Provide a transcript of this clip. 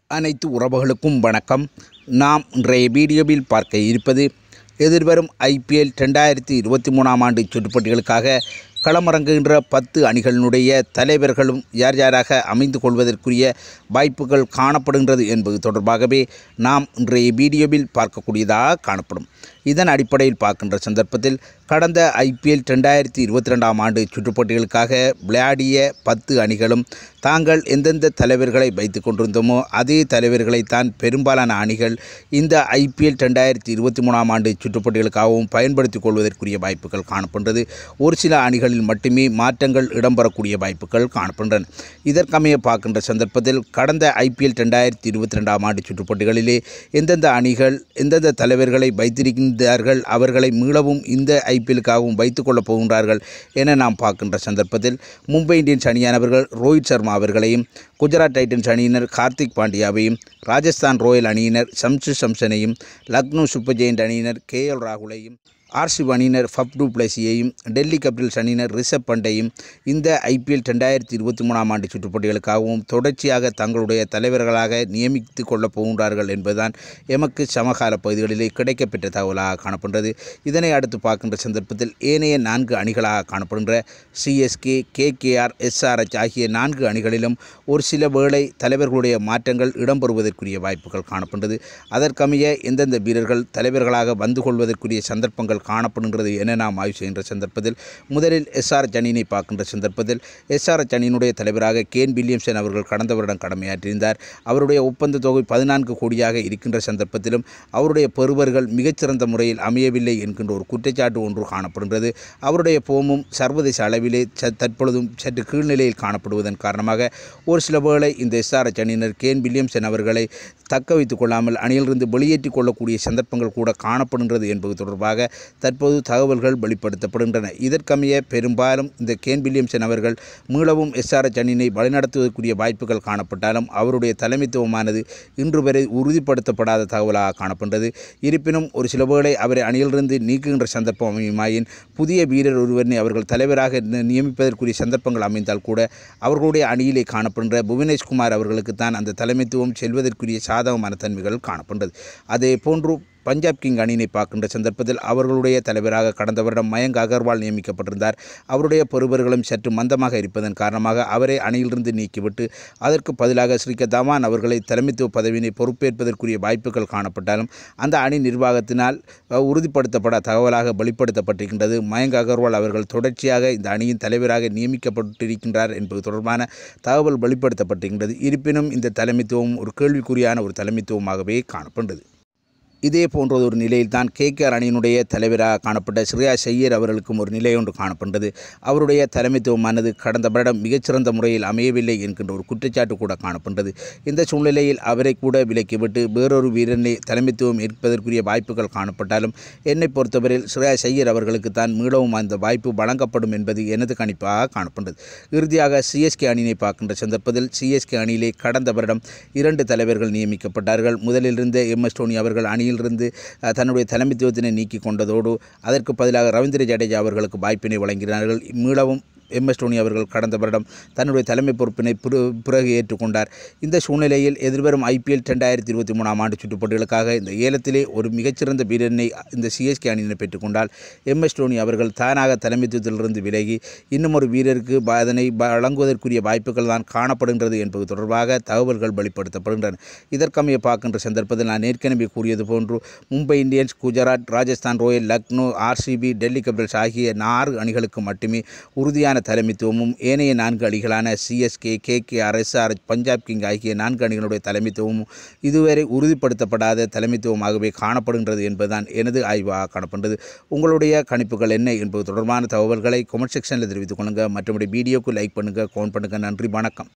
அனைத்து உறவுகளுக்கும் வணக்கம் நாம் இன்றைய வீடியோவில் பார்க்க இருப்பது எதிர்வரும் ஐபிஎல் ரெண்டாயிரத்தி இருபத்தி மூணாம் ஆண்டு சுற்றுப்பட்டிகளுக்காக களமிறங்குகின்ற பத்து அணிகளினுடைய தலைவர்களும் யார் யாராக அமைந்து கொள்வதற்குரிய வாய்ப்புகள் காணப்படுகின்றது என்பது தொடர்பாகவே நாம் இன்றைய வீடியோவில் பார்க்கக்கூடியதாக காணப்படும் இதன் அடிப்படையில் பார்க்கின்ற சந்தர்ப்பத்தில் கடந்த ஐபிஎல் ரெண்டாயிரத்தி இருபத்தி ரெண்டாம் ஆண்டு சுற்றுப்போட்டிகளுக்காக விளையாடிய பத்து அணிகளும் தாங்கள் எந்தெந்த தலைவர்களை வைத்து கொண்டிருந்தோமோ அதே தலைவர்களைத்தான் பெரும்பாலான அணிகள் இந்த ஐபிஎல் ரெண்டாயிரத்தி இருபத்தி மூணாம் ஆண்டு சுற்றுப்போட்டிகளுக்காகவும் பயன்படுத்திக் கொள்வதற்குரிய வாய்ப்புகள் காணப்படுகிறது ஒரு சில அணிகளில் மட்டுமே மாற்றங்கள் இடம்பெறக்கூடிய வாய்ப்புகள் காணப்படுகின்றன இதற்கமைய பார்க்கின்ற சந்தர்ப்பத்தில் கடந்த ஐபிஎல் ரெண்டாயிரத்தி இருபத்தி ரெண்டாம் ஆண்டு சுற்றுப்போட்டிகளிலே எந்தெந்த அணிகள் எந்தெந்த தலைவர்களை வைத்திருக்கின்றார்கள் அவர்களை மீளவும் இந்த ஐபிஎலுக்காகவும் வைத்துக்கொள்ளப் போகின்றார்கள் என நாம் பார்க்கின்ற சந்தர்ப்பத்தில் மும்பை இந்தியன்ஸ் அணியானவர்கள் ரோஹித் சர்மா அவர்களையும் குஜராத் டைட்டன்ஸ் அணியினர் கார்த்திக் பாண்டியாவையும் ராஜஸ்தான் ராயல் அணியினர் சம்சு சம்சனையும் லக்னோ சூப்பர் ஜெயண்ட் அணியினர் கே எல் ராகுலையும் ஆர்சிப் அணியினர் ஃபப் டூ பிளஸியையும் டெல்லி கேபிட்டல்ஸ் அணியினர் ரிஷப் பண்டையும் இந்த ஐபிஎல் ரெண்டாயிரத்தி இருபத்தி மூணாம் ஆண்டு சுற்றுப்போட்டிகளுக்காகவும் தொடர்ச்சியாக தங்களுடைய தலைவர்களாக நியமித்து கொள்ளப் போகின்றார்கள் என்பதுதான் எமக்கு சமகால பகுதிகளிலே கிடைக்கப்பெற்ற தகவலாக காணப்படுகிறது இதனை அடுத்து பார்க்கின்ற சந்தர்ப்பத்தில் ஏனைய நான்கு அணிகளாக காணப்படுகின்ற சிஎஸ்கே கேகேஆர் எஸ்ஆர்எச் ஆகிய நான்கு அணிகளிலும் ஒரு சில வேளை தலைவர்களுடைய மாற்றங்கள் இடம்பெறுவதற்குரிய வாய்ப்புகள் காணப்படுகிறது அதற்கமைய எந்தெந்த வீரர்கள் தலைவர்களாக வந்து கொள்வதற்குரிய சந்தர்ப்பங்கள் காணப்படுகின்றது என நாம் ஆய்வு செய்கின்ற சந்தர்ப்பத்தில் முதலில் எஸ்ஆர் அணியினை பார்க்கின்ற சந்தர்ப்பத்தில் எஸ்ஆர் அணியினுடைய தலைவராக கேன் வில்லியம்சன் அவர்கள் கடந்த வருடம் கடமையாற்றியிருந்தார் அவருடைய ஒப்பந்த தொகை பதினான்கு கோடியாக இருக்கின்ற சந்தர்ப்பத்திலும் அவருடைய பெறுவர்கள் மிகச்சிறந்த முறையில் அமையவில்லை என்கின்ற ஒரு குற்றச்சாட்டு ஒன்று காணப்படுகின்றது அவருடைய போமும் சர்வதேச அளவிலே ச தற்பொழுதும் சற்று கீழ்நிலையில் காணப்படுவதன் காரணமாக ஒரு சில வேளை இந்த எஸ்ஆர் அணியினர் கேன் வில்லியம்சன் அவர்களை தக்க வைத்துக் கொள்ளாமல் அணியிலிருந்து வெளியேற்றிக் கொள்ளக்கூடிய சந்தர்ப்பங்கள் கூட காணப்படுகின்றது என்பது தொடர்பாக தற்போது தகவல்கள் வெளிப்படுத்தப்படுகின்றன இதற்கமைய பெரும்பாலும் இந்த கேன் வில்லியம்சன் அவர்கள் மீளவும் எஸ்ஆர்எச் அணியினை வழிநடத்துவதற்குரிய வாய்ப்புகள் காணப்பட்டாலும் அவருடைய தலைமைத்துவமானது இன்று வரை உறுதிப்படுத்தப்படாத தகவலாக காணப்படுகிறது இருப்பினும் ஒரு சில வேளை அவரை அணியிலிருந்து நீக்குகின்ற சந்தர்ப்பம் அமையுமாயின் புதிய வீரர் ஒருவரை அவர்கள் தலைவராக நி- நியமிப்பதற்குரிய சந்தர்ப்பங்கள் அமைந்தால் கூட அவர்களுடைய அணியிலே காணப்படுகின்ற புவனேஷ்குமார் அவர்களுக்கு தான் அந்த தலைமைத்துவம் செல்வதற்குரிய சாதகமான தன்மைகள் காணப்படுகிறது அதே போன்று பஞ்சாப் கிங் அணியினை பார்க்கின்ற சந்தர்ப்பத்தில் அவர்களுடைய தலைவராக கடந்த வருடம் மயங்க் அகர்வால் நியமிக்கப்பட்டிருந்தார் அவருடைய பெறுவர்களும் சற்று மந்தமாக இருப்பதன் காரணமாக அவரை அணியிலிருந்து நீக்கிவிட்டு அதற்கு பதிலாக ஸ்ரீக தவான் அவர்களை தலைமைத்துவ பதவியினை பொறுப்பேற்பதற்குரிய வாய்ப்புகள் காணப்பட்டாலும் அந்த அணி நிர்வாகத்தினால் அஹ், உறுதிப்படுத்தப்பட தகவலாக வெளிப்படுத்தப்பட்டிருக்கின்றது மயங்க் அகர்வால் அவர்கள் தொடர்ச்சியாக இந்த அணியின் தலைவராக நியமிக்கப்பட்டிருக்கின்றார் என்பது தொடர்பான தகவல் வெளிப்படுத்தப்பட்டிருக்கின்றது இருப்பினும் இந்த தலைமைத்துவம் ஒரு கேள்விக்குறியான ஒரு தலைமைத்துவமாகவே காணப்படுகிறது இதே போன்ற ஒரு நிலையில்தான் கேகேஆர் அணியினுடைய தலைவராக காணப்பட்ட ஸ்ரேயா செய்யர் அவர்களுக்கும் ஒரு நிலை ஒன்று காணப்படுகிறது அவருடைய தலைமைத்துவமானது கடந்த வருடம் மிகச்சிறந்த முறையில் அமையவில்லை என்கின்ற ஒரு குற்றச்சாட்டு கூட காணப்படுகிறது இந்த சூழ்நிலையில் அவரை கூட விலக்கிவிட்டு வேறொரு வீரனை தலைமைத்துவம் ஏற்பதற்குரிய வாய்ப்புகள் காணப்பட்டாலும் என்னை பொறுத்தவரையில் ஸ்ரேயா செய்யர் அவர்களுக்கு தான் மீளவும் அந்த வாய்ப்பு வழங்கப்படும் என்பது எனது கணிப்பாக காணப்படுகிறது இறுதியாக சிஎஸ்கே அணியினை பார்க்கின்ற சந்தர்ப்பத்தில் சிஎஸ்கே அணியிலே கடந்த வருடம் இரண்டு தலைவர்கள் நியமிக்கப்பட்டார்கள் முதலில் இருந்த எம் எஸ் டோனி அவர்கள் அணியிலிருந்து அஹ், தன்னுடைய தலைமைத்துவத்தினை நீக்கி கொண்டதோடு அதற்கு பதிலாக ரவீந்திர ஜடேஜா அவர்களுக்கு வாய்ப்பினை வழங்கினார்கள் மீளவும் எம் எஸ் டோனி அவர்கள் கடந்த வருடம் தன்னுடைய தலைமை பொறுப்பினை பிற- பிறகு ஏற்றுக்கொண்டார் இந்த சூழ்நிலையில் எதிர்வரும் ஐபிஎல் ரெண்டாயிரத்தி இருபத்தி மூணாம் ஆண்டு சுற்றுப்போட்டிகளுக்காக இந்த ஏலத்திலே ஒரு மிகச்சிறந்த வீரனை இந்த சிஎஸ்கே அணியினர் பெற்றுக்கொண்டால் எம் எஸ் டோனி அவர்கள் தானாக தலைமைத்துவத்திலிருந்து விலகி இன்னும் ஒரு வீரருக்கு ப- அதனை வழங்குவதற்குரிய வாய்ப்புகள் தான் காணப்படுகின்றது என்பது தொடர்பாக தகவல்கள் வெளிப்படுத்தப்படுகின்றன இதற்கமைய பார்க்கின்ற சந்தர்ப்பத்தில் நான் ஏற்கனவே கூறியது போன்று Mumbai Indians Gujarat Rajasthan Royal Lucknow RCB Delhi Capitals ஆகிய நான்கு அணிகளுக்கு மட்டுமே உறுதியான தலைமைத்துவமும் ஏனைய நான்கு அணிகளான CSK KKR SR Punjab King ஆகிய நான்கு அணிகளுடைய தலைமைத்துவமும் இதுவரை உறுதிப்படுத்தப்படாத தலைமைத்துவமாகவே காணப்படுகின்றது என்பதுதான் எனது ஆய்வாக காணப்படுகிறது உங்களுடைய கணிப்புகள் என்ன என்பது தொடர்பான தகவல்களை கமெண்ட் செக்ஷனில் தெரிவித்துக் கொள்ளுங்கள் மற்றபடி வீடியோக்கு லைக் பண்ணுங்கள் கமெண்ட் பண்ணுங்கள் நன்றி வணக்கம்